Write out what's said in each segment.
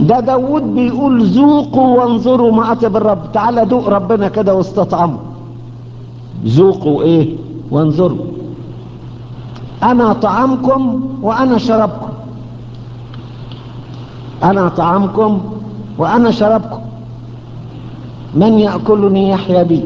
ده داود بيقول ذوقوا وانظروا ما أطيب الرب تعالى دوق ربنا كده واستطعموا ذوقوا ايه وانظروا انا طعامكم وانا شرابكم انا طعامكم وانا شرابكم من يأكلني يحيا بي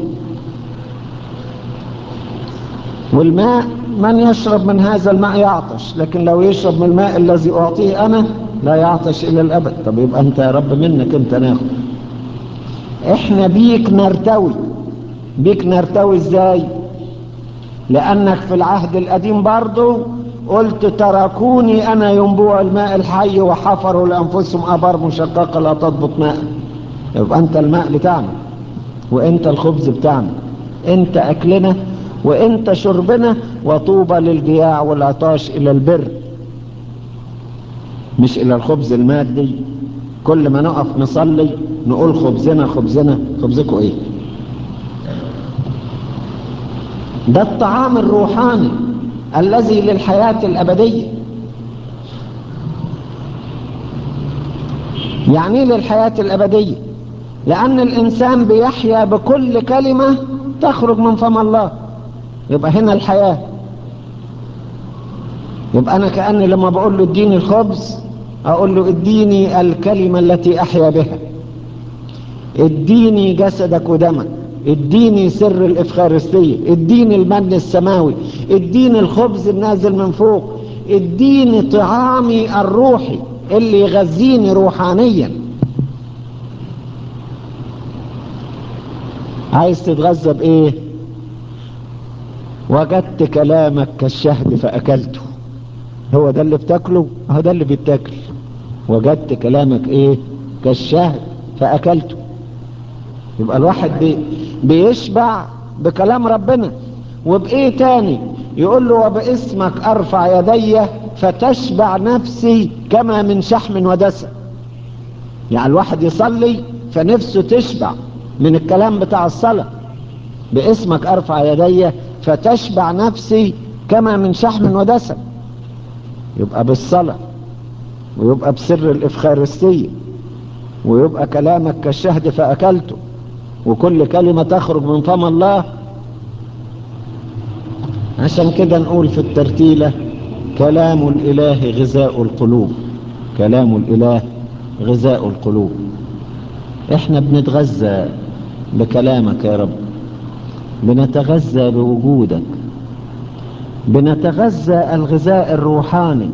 والماء من يشرب من هذا الماء يعطش لكن لو يشرب من الماء الذي أعطيه أنا لا يعطش إلى الأبد طب يبقى أنت يا رب منك أنت ناخد إحنا بيك نرتوي بيك نرتوي إزاي لأنك في العهد القديم برضو قلت تركوني أنا ينبوع الماء الحي وحفروا لأنفسهم أبار مشققة لا تضبط ماء يبقى أنت الماء بتاعنا وأنت الخبز بتاعنا أنت أكلنا وانت شربنا وطوبى للجياع والعطاش الى البر مش الى الخبز المادي كل ما نقف نصلي نقول خبزنا خبزنا خبزكم ايه ده الطعام الروحاني الذي للحياة الأبدية يعني للحياة الأبدية لأن الإنسان بيحيا بكل كلمة تخرج من فم الله يبقى هنا الحياة يبقى أنا كأني لما بقول له اديني الخبز أقول له اديني الكلمة التي أحيا بها اديني جسدك ودمك اديني سر الإفخارستية اديني المن السماوي اديني الخبز النازل من فوق اديني طعامي الروحي اللي يغذيني روحانيا عايز تتغذى بايه وجدت كلامك كالشهد فأكلته هو ده اللي بتاكله هو ده اللي بيتاكل وجدت كلامك ايه كالشهد فأكلته يبقى الواحد بي بيشبع بكلام ربنا وبايه تاني يقول له وباسمك ارفع يدي فتشبع نفسي كما من شحم ودسم يعني الواحد يصلي فنفسه تشبع من الكلام بتاع الصلاة باسمك ارفع يدي فتشبع نفسي كما من شحم ودسم يبقى بالصلاة ويبقى بسر الإفخارستية ويبقى كلامك كالشهد فأكلته وكل كلمة تخرج من فم الله عشان كده نقول في الترتيلة كلام الإله غذاء القلوب كلام الإله غذاء القلوب احنا بنتغذى بكلامك يا رب بنتغذى بوجودك بنتغذى الغذاء الروحاني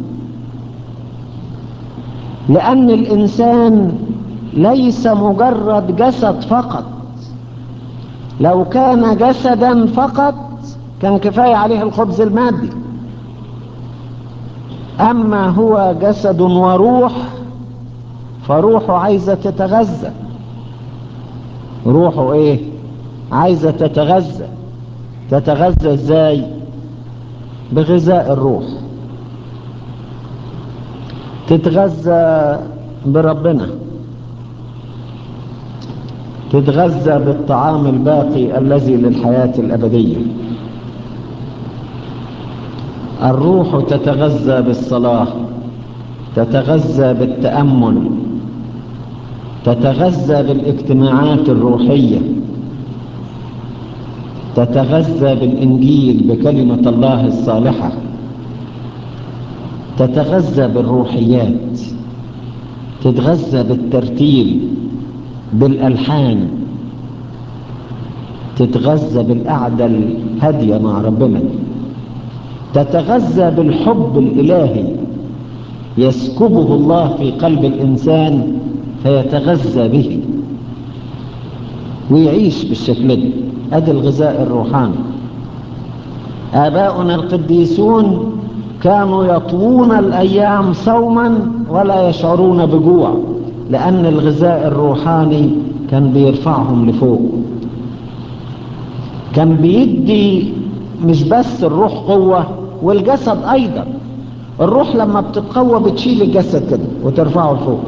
لأن الإنسان ليس مجرد جسد فقط لو كان جسدا فقط كان كفاية عليه الخبز المادي أما هو جسد وروح فروحه عايزة تتغذى روحه ايه عايزة تتغذى تتغذى ازاي بغذاء الروح تتغذى بربنا تتغذى بالطعام الباقي الذي للحياة الأبدية الروح تتغذى بالصلاة تتغذى بالتأمل تتغذى بالاجتماعات الروحية تتغذى بالإنجيل بكلمة الله الصالحة تتغذى بالروحيات تتغذى بالترتيل بالألحان تتغذى بالقعدة الهادية مع ربنا تتغذى بالحب الإلهي يسكبه الله في قلب الإنسان فيتغذى به ويعيش بالشكل ده ادي الغذاء الروحاني آباؤنا القديسون كانوا يطوون الأيام صوما ولا يشعرون بجوع لأن الغذاء الروحاني كان بيرفعهم لفوق كان بيدي مش بس الروح قوة والجسد أيضا الروح لما بتتقوى بتشيل الجسد كده وترفعه لفوق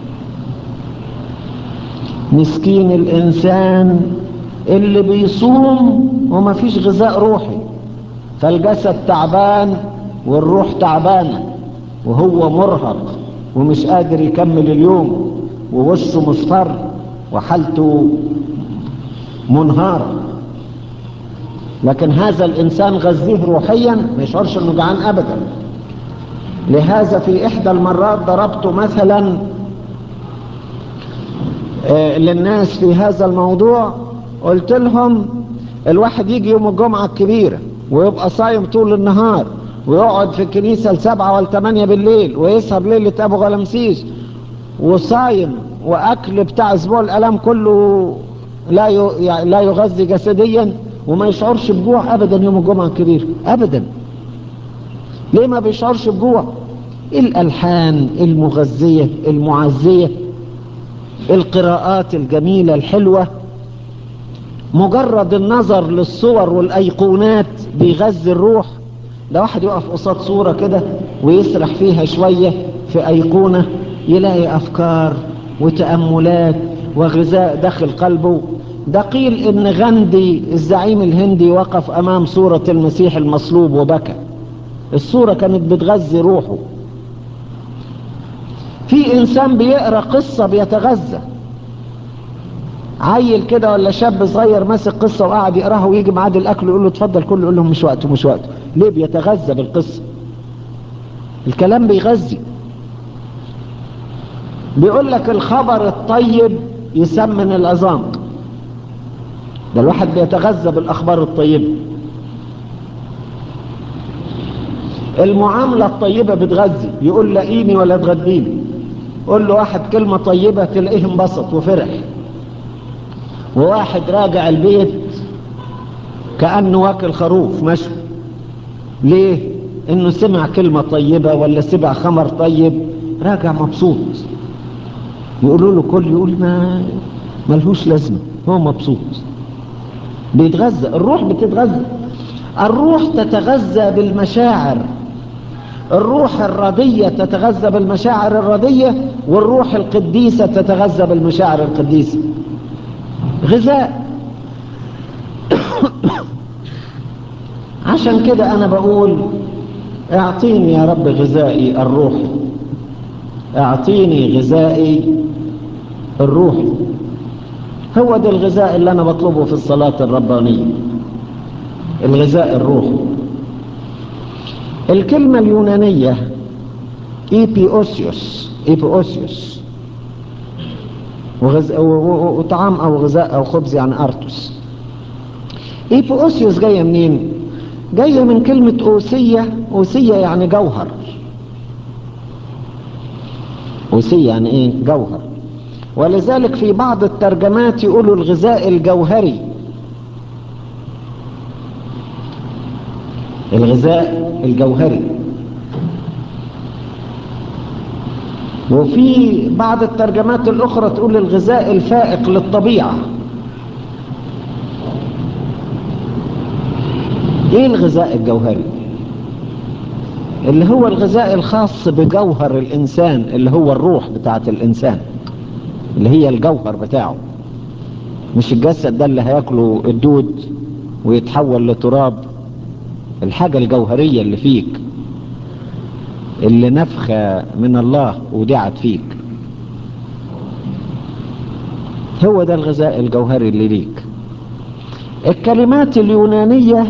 مسكين الإنسان اللي بيصوم وما فيش غذاء روحي فالجسد تعبان والروح تعبانة وهو مرهق ومش قادر يكمل اليوم ووشه مصفر وحالته منهارة لكن هذا الإنسان غذيه روحيا ما يشعرش أنه جعان أبدا لهذا في إحدى المرات ضربت مثلا للناس في هذا الموضوع قلت لهم الواحد يجي يوم الجمعة الكبيرة ويبقى صايم طول النهار ويقعد في الكنيسة لسبعة ولا ثمانية بالليل ويسهر ليلة أبو غلمسيس وصايم وأكل بتاع أسبوع الألام كله لا لا يغذي جسديا وما يشعرش بجوع أبدا يوم الجمعة الكبير أبدا ليه ما بيشعرش بجوع الألحان المغذية المعزية القراءات الجميلة الحلوة مجرد النظر للصور والأيقونات بيغذي الروح ده واحد يقف قصاد صورة كده ويسرح فيها شوية في أيقونة يلاقي أفكار وتأملات وغذاء داخل قلبه ده قيل إن غاندي الزعيم الهندي وقف أمام صورة المسيح المصلوب وبكى الصورة كانت بتغذي روحه في إنسان بيقرأ قصة بيتغذى عيل كده ولا شاب صغير ماسك قصة وقاعد يقراها ويجي معاد الأكل يقول له اتفضل كله يقول لهم مش وقته مش وقته ليه بيتغذى بالقصة الكلام بيغذي بيقول لك الخبر الطيب يسمن العظام ده الواحد بيتغذى بالأخبار الطيبة المعاملة الطيبة بتغذي يقول لاقيني ولا تغديني قول له واحد كلمة طيبة تلاقيه انبسط وفرح وواحد راجع البيت كأنه واكل خروف مشوي ليه انه سمع كلمة طيبة ولا سمع خمر طيب راجع مبسوط يقولوا له كل يقول ما ملهوش لازمة هو مبسوط بيتغذى الروح بتتغذى الروح تتغذى بالمشاعر الروح الردية تتغذى بالمشاعر الردية والروح القديسة تتغذى بالمشاعر القديسة غذاء عشان كده انا بقول اعطيني يا رب غذائي الروحي اعطيني غذائي الروحي هو ده الغذاء اللي انا بطلبه في الصلاة الربانية الغذاء الروحي الكلمة اليونانية ايبيوسيوس ايبيوسيوس وغز... وطعام او غذاء او خبز يعني ارتوس ايبيوسيوس جاية منين جاية من كلمة اوسية اوسية يعني جوهر اوسية يعني ايه جوهر ولذلك في بعض الترجمات يقولوا الغذاء الجوهري الغذاء الجوهري وفي بعض الترجمات الأخرى تقول الغذاء الفائق للطبيعة ايه الغذاء الجوهري اللي هو الغذاء الخاص بجوهر الإنسان اللي هو الروح بتاعت الإنسان اللي هي الجوهر بتاعه مش الجسد ده اللي هياكله الدود ويتحول لتراب الحاجة الجوهرية اللي فيك اللي نفخة من الله ودعت فيك هو ده الغذاء الجوهري اللي ليك الكلمات اليونانية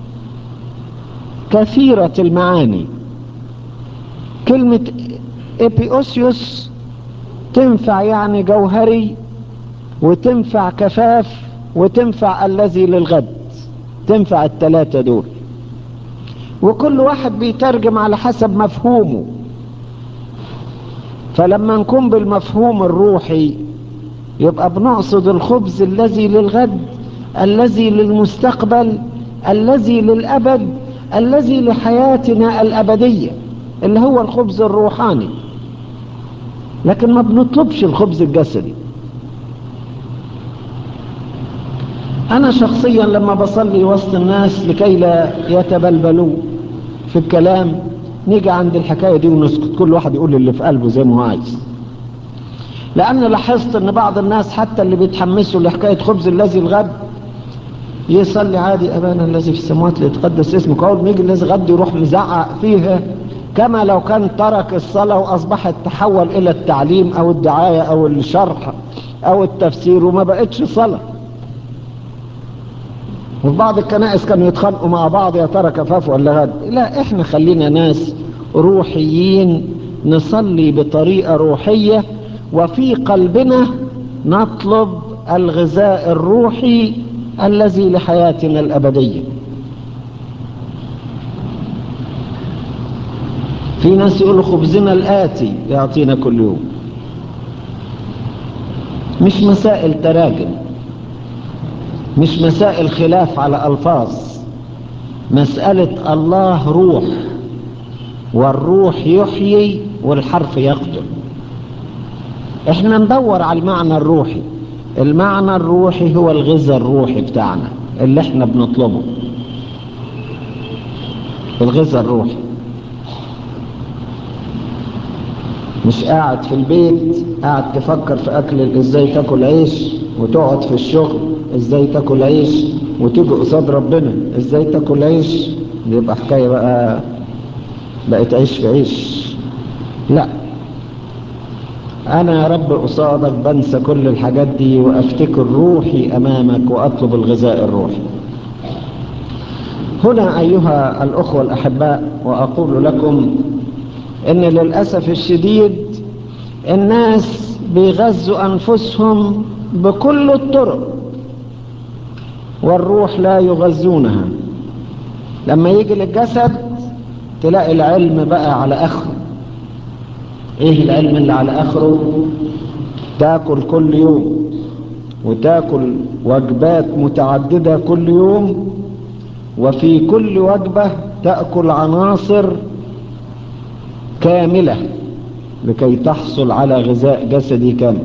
كثيرة المعاني كلمة إبيوسيوس تنفع يعني جوهري وتنفع كفاف وتنفع الذي للغد تنفع الثلاثة دول وكل واحد بيترجم على حسب مفهومه فلما نكون بالمفهوم الروحي يبقى بنقصد الخبز الذي للغد الذي للمستقبل الذي للأبد الذي لحياتنا الأبدية اللي هو الخبز الروحاني لكن ما بنطلبش الخبز الجسدي أنا شخصيا لما بصلي وسط الناس لكي لا يتبلبلوا في الكلام نيجي عند الحكاية دي ونسكت كل واحد يقول اللي في قلبه زي ما هو عايز لأن لاحظت أن بعض الناس حتى اللي بيتحمسوا لحكاية خبز الذي الغد يصلي عادي أبانا الذي في السماوات ليتقدس اسمك أول ما يجي الذي غد يروح مزعق فيها كما لو كان ترك الصلاة وأصبحت تحول إلى التعليم أو الدعاية أو الشرح أو التفسير وما بقتش صلاة وفي بعض الكنائس كانوا يتخانقوا مع بعض يا ترى كفاف ولا غد لا احنا خلينا ناس روحيين نصلي بطريقة روحية وفي قلبنا نطلب الغذاء الروحي الذي لحياتنا الأبدية في ناس يقولوا خبزنا الآتي يعطينا كل يوم مش مسائل تراجم مش مسائل خلاف على ألفاظ مسألة الله روح والروح يحيي والحرف يقتل احنا ندور على المعنى الروحي المعنى الروحي هو الغذاء الروحي بتاعنا اللي احنا بنطلبه الغذاء الروحي مش قاعد في البيت قاعد تفكر في اكل ازاي تاكل عيش وتقعد في الشغل ازاي تاكل عيش وتيجي قصاد ربنا ازاي تاكل عيش يبقى حكايه بقى بقت عيش في عيش لا انا يا رب قصادك بنسى كل الحاجات دي وافتكر روحي امامك واطلب الغذاء الروحي هنا ايها الاخوه الاحباء واقول لكم ان للاسف الشديد الناس بيغذوا انفسهم بكل الطرق والروح لا يغذونها لما يجي للجسد تلاقي العلم بقى على اخره ايه العلم اللي على اخره تاكل كل يوم وتاكل وجبات متعددة كل يوم وفي كل وجبة تأكل عناصر كاملة لكي تحصل على غذاء جسدي كامل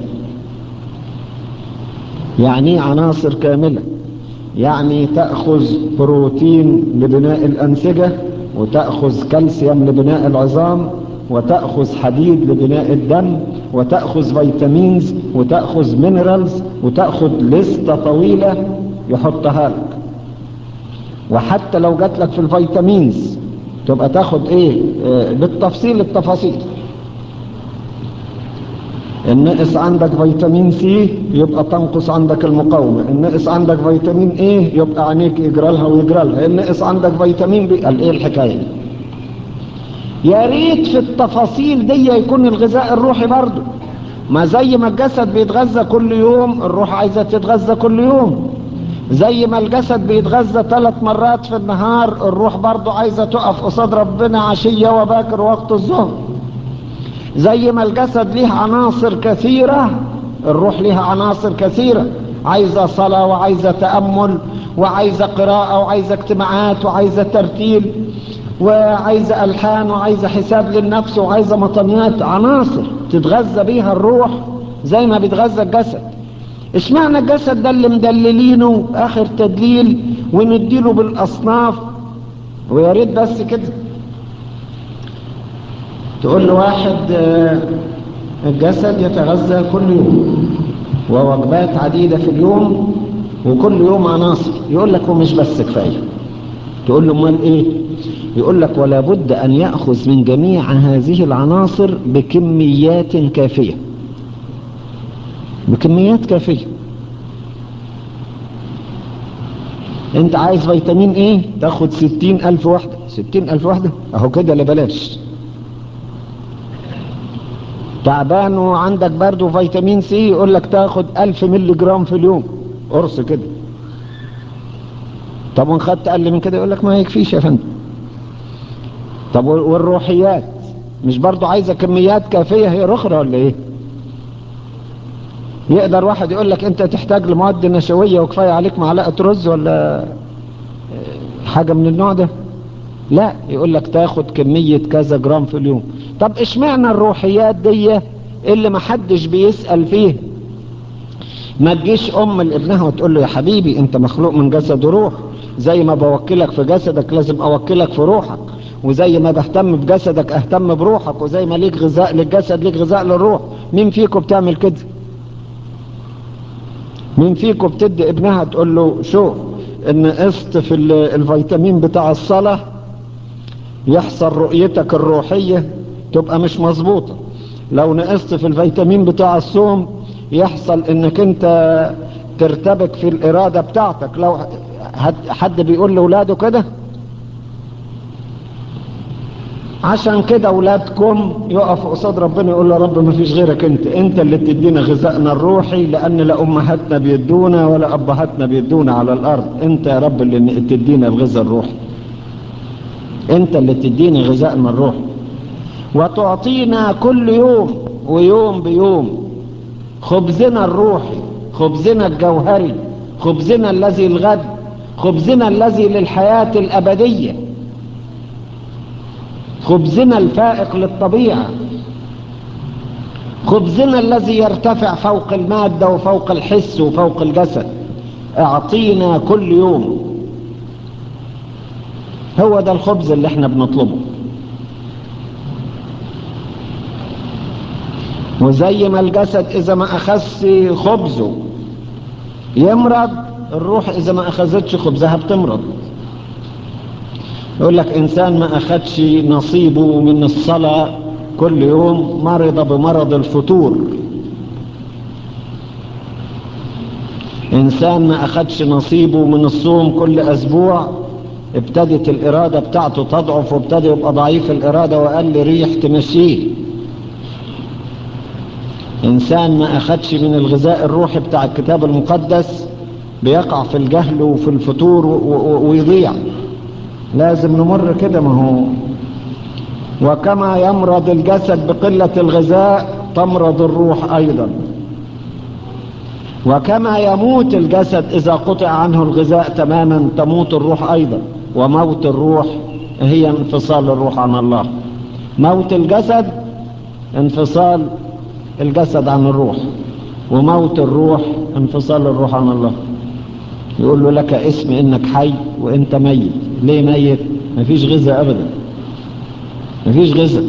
يعني عناصر كاملة يعني تأخذ بروتين لبناء الأنسجة وتأخذ كالسيوم لبناء العظام وتأخذ حديد لبناء الدم وتأخذ فيتامينز وتأخذ مينرالز وتأخذ لستة طويلة يحطها لك وحتى لو جات لك في الفيتامينز تبقى تاخد ايه اه بالتفصيل التفاصيل النقص عندك فيتامين سي يبقى تنقص عندك المقاومة النقص عندك فيتامين ايه يبقى عينيك يجرى لها ويجرى لها النقص عندك فيتامين بي قال ايه الحكاية دي يا ريت في التفاصيل دي يكون الغذاء الروحي برضه ما زي ما الجسد بيتغذى كل يوم الروح عايزة تتغذى كل يوم زي ما الجسد بيتغذى ثلاث مرات في النهار الروح برضه عايزة تقف قصاد ربنا عشية وباكر وقت الظهر زي ما الجسد ليه عناصر كثيرة الروح ليها عناصر كثيرة عايزة صلاة وعايزة تأمل وعايزة قراءة وعايزة اجتماعات وعايزة ترتيل وعايزة ألحان وعايزة حساب للنفس وعايزة مطنيات عناصر تتغذى بيها الروح زي ما بيتغذى الجسد اشمعنى الجسد ده اللي مدللينه آخر تدليل ونديله بالأصناف ويا ريت بس كده تقول له واحد الجسد يتغذى كل يوم ووجبات عديدة في اليوم وكل يوم عناصر يقول لك ومش بس كفاية تقول له امال ايه يقول لك ولا بد ان يأخذ من جميع هذه العناصر بكميات كافية بكميات كافية انت عايز فيتامين ايه تاخد ستين الف وحدة ستين الف وحدة اهو كده لبلاش تعبان وعندك برضه فيتامين سي يقول لك تاخد الف ملي جرام في اليوم قرص كده طب وان خدت اقل من كده يقول لك ما يكفيش يا فندم طب والروحيات مش برضه عايزه كميات كافيه هي اخرى ولا ايه يقدر واحد يقول لك انت تحتاج لمواد نشويه وكفايه عليك معلقه رز ولا حاجه من النوع ده لا يقول لك تاخد كميه كذا جرام في اليوم طب اشمعنى الروحيات دي اللي ما حدش بيسأل فيه ما تجيش ام لابنها وتقول له يا حبيبي انت مخلوق من جسد وروح زي ما بوكلك في جسدك لازم اوكلك في روحك وزي ما بهتم بجسدك اهتم بروحك وزي ما ليك غذاء للجسد ليك غذاء للروح مين فيكم بتعمل كده مين فيكم بتدي ابنها تقول له شوف ان قسط في الفيتامين بتاع الصلاة يحصل رؤيتك الروحية تبقى مش مظبوطة لو نقصت في الفيتامين بتاع الصوم يحصل انك انت ترتبك في الارادة بتاعتك لو حد بيقول لولاده كده عشان كده اولادكم يقف قصاد ربنا يقول له رب ما فيش غيرك انت انت اللي بتدينا غذائنا الروحي لان لا امهاتنا بيدونا ولا ابهاتنا بيدونا على الارض انت يا رب اللي تدينا الغذاء الروحي انت اللي تدينا غذائنا الروحي وتعطينا كل يوم ويوم بيوم خبزنا الروحي خبزنا الجوهري خبزنا الذي الغد خبزنا الذي للحياة الأبدية خبزنا الفائق للطبيعة خبزنا الذي يرتفع فوق المادة وفوق الحس وفوق الجسد اعطينا كل يوم هو ده الخبز اللي احنا بنطلبه وزي ما الجسد اذا ما اخذش خبزه يمرض الروح اذا ما اخذتش خبزها بتمرض يقول لك انسان ما اخذش نصيبه من الصلاة كل يوم مرض بمرض الفتور انسان ما اخذش نصيبه من الصوم كل اسبوع ابتدت الارادة بتاعته تضعف وابتدى يبقى ضعيف الارادة واقل ريح تمشيه انسان ما اخدش من الغذاء الروحي بتاع الكتاب المقدس بيقع في الجهل وفي الفتور ويضيع لازم نمر كده ما هو وكما يمرض الجسد بقلة الغذاء تمرض الروح ايضا وكما يموت الجسد اذا قطع عنه الغذاء تماما تموت الروح ايضا وموت الروح هي انفصال الروح عن الله موت الجسد انفصال الجسد عن الروح وموت الروح انفصال الروح عن الله يقول له لك اسم انك حي وانت ميت ليه ميت مفيش غذاء ابدا مفيش غذاء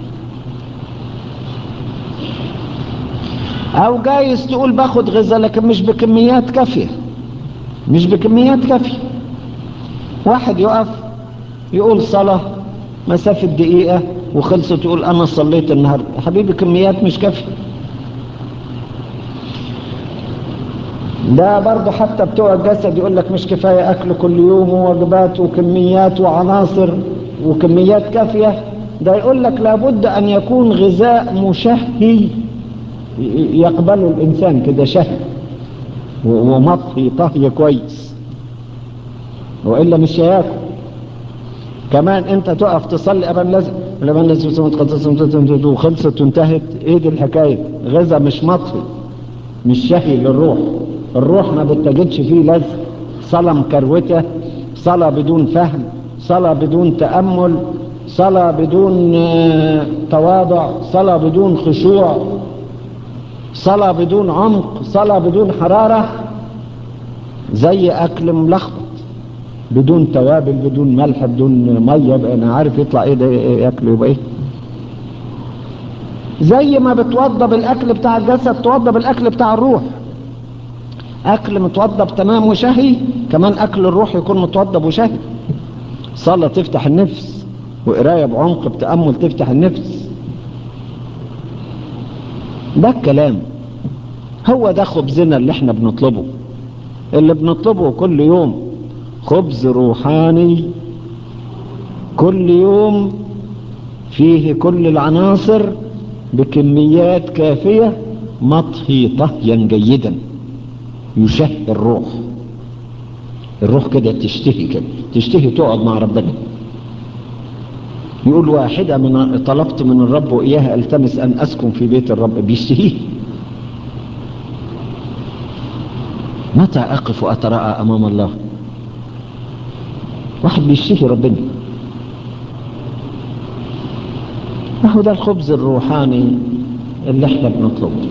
او جايز تقول باخد غذاء لكن مش بكميات كافية مش بكميات كافية واحد يقف يقول صلاة مسافة دقيقة وخلصت يقول انا صليت النهاردة حبيبي كميات مش كافية ده برضه حتى بتوع الجسد يقول لك مش كفاية اكل كل يوم ووجبات وكميات وعناصر وكميات كافية ده يقول لك لابد ان يكون غذاء مشهي يقبله الانسان كده شهي ومطهي طهي كويس والا مش هياكل كمان انت تقف تصلي ابا لازم لما لازم وخلصت وانتهت ايه دي الحكايه غذاء مش مطهي مش شهي للروح الروح ما بتجدش فيه لازم صلاة مكروتة صلاة بدون فهم صلاة بدون تأمل صلاة بدون تواضع صلاة بدون خشوع صلاة بدون عمق صلاة بدون حرارة زي أكل ملخبط بدون توابل بدون ملح بدون مية أنا عارف يطلع إيه ده ياكل يبقى إيه زي ما بتوضب الأكل بتاع الجسد توضب الأكل بتاع الروح أكل متوضب تمام وشهي كمان أكل الروح يكون متوضب وشهي صلاة تفتح النفس وقراية بعمق بتأمل تفتح النفس ده الكلام هو ده خبزنا اللي احنا بنطلبه اللي بنطلبه كل يوم خبز روحاني كل يوم فيه كل العناصر بكميات كافية مطهي طهيا جيدا يشهي الروح الروح كده تشتهي كده تشتهي تقعد مع ربنا يقول واحدة من طلبت من الرب وإياها التمس أن أسكن في بيت الرب بيشتهيه متى أقف وأتراءى أمام الله واحد بيشتهي ربنا هو ده الخبز الروحاني اللي احنا بنطلبه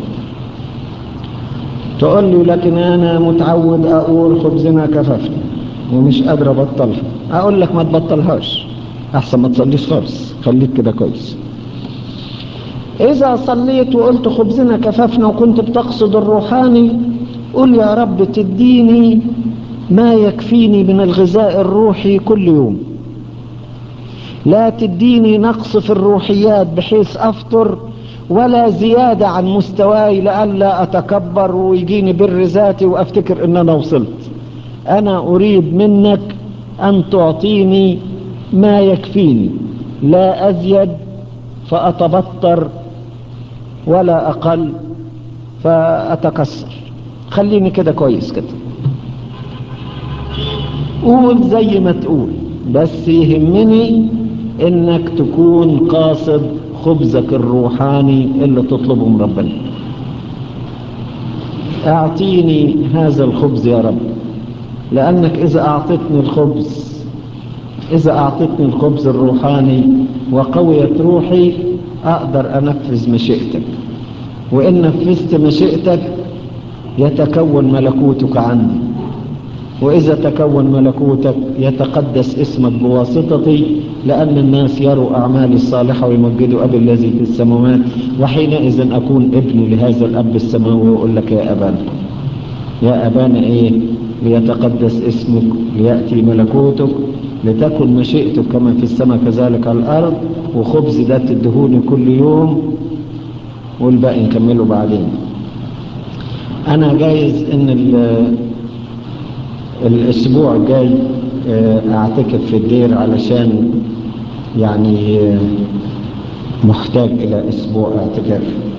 تقول لي لكن انا متعود اقول خبزنا كففنا ومش قادر ابطلها اقول لك ما تبطلهاش احسن ما تصليش خالص خليك كده كويس اذا صليت وقلت خبزنا كففنا وكنت بتقصد الروحاني قل يا رب تديني ما يكفيني من الغذاء الروحي كل يوم لا تديني نقص في الروحيات بحيث أفطر ولا زيادة عن مستواي لئلا أتكبر ويجيني بر ذاتي وأفتكر أن أنا وصلت أنا أريد منك أن تعطيني ما يكفيني لا أزيد فأتبطر ولا أقل فأتكسر خليني كده كويس كده قول زي ما تقول بس يهمني انك تكون قاصد خبزك الروحاني اللي تطلبه من ربنا اعطيني هذا الخبز يا رب لانك اذا اعطيتني الخبز اذا اعطيتني الخبز الروحاني وقويت روحي اقدر انفذ مشيئتك وان نفذت مشيئتك يتكون ملكوتك عندي وإذا تكون ملكوتك يتقدس اسمك بواسطتي لأن الناس يروا أعمالي الصالحة ويمجدوا أبي الذي في السماوات وحينئذ أكون ابن لهذا الأب السماوي ويقول لك يا أبانا يا أبانا إيه ليتقدس اسمك ليأتي ملكوتك لتكن مشيئتك كما في السماء كذلك على الأرض وخبز ده تدهوني كل يوم والباقي نكمله بعدين أنا جايز إن الاسبوع الجاي اعتكف في الدير علشان يعني محتاج الى اسبوع اعتكاف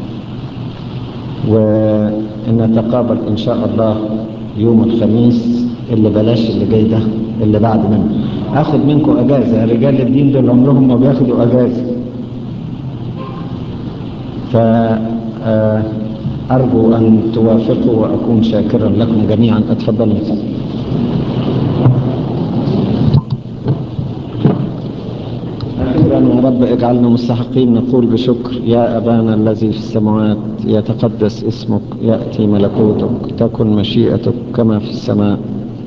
ونتقابل ان شاء الله يوم الخميس اللي بلاش اللي جاي ده اللي بعد منه اخد منكم اجازة رجال الدين دول عمرهم ما بياخدوا اجازة ف أرجو أن توافقوا وأكون شاكرا لكم جميعا أتفضلوا أخيرا يا رب اجعلنا مستحقين نقول بشكر يا أبانا الذي في السماوات يتقدس اسمك يأتي ملكوتك تكن مشيئتك كما في السماء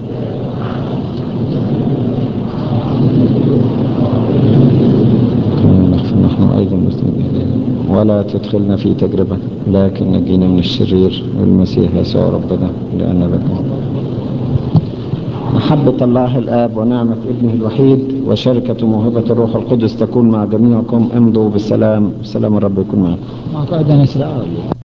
نحن أيضا مسلمين ولا تدخلنا في تجربة لكن نجينا من الشرير المسيح يسوع ربنا لأن لك محبة الله الآب ونعمة ابنه الوحيد وشركة موهبة الروح القدس تكون مع جميعكم امضوا بالسلام سلام الرب يكون معكم معك أيضا إسراء